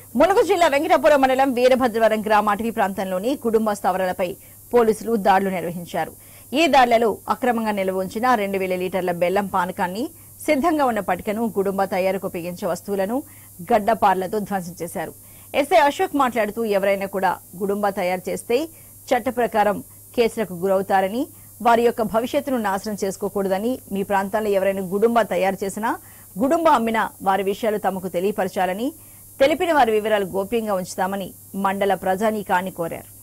ములుగు జిల్లా వెంకటాపురం మండలం వీరభద్రవరం గ్రామ అటవీ ప్రాంతంలోని కుటుంబ స్థావరాలపై పోలీసులు దాడులు నిర్వహించారు ఈ దాడులలో అక్రమంగా నిల్వ ఉంచిన రెండు వేల లీటర్ల బెల్లం పానకాన్ని సిద్ధంగా ఉన్న పటికను కుటుంబ తయారుకు ఉపయోగించే వస్తువులను గడ్డపార్లతో ధ్వంసం చేశారు ఎస్ఐ అశోక్ మాట్లాడుతూ ఎవరైనా కూడా గుడుంబ తయారు చేస్తే చట్ట ప్రకారం కేసులకు గురవుతారని వారి యొక్క భవిష్యత్తును నాశనం చేసుకోకూడదని మీ ప్రాంతాల్లో ఎవరైనా గుడుంబ తయారు చేసినా గుడుంబ అమ్మినా వారి విషయాలు తమకు తెలియపరచాలని తెలిపిన వారి వివరాలు గోప్యంగా ఉంచుతామని మండల ప్రజానీకాన్ని కోరారు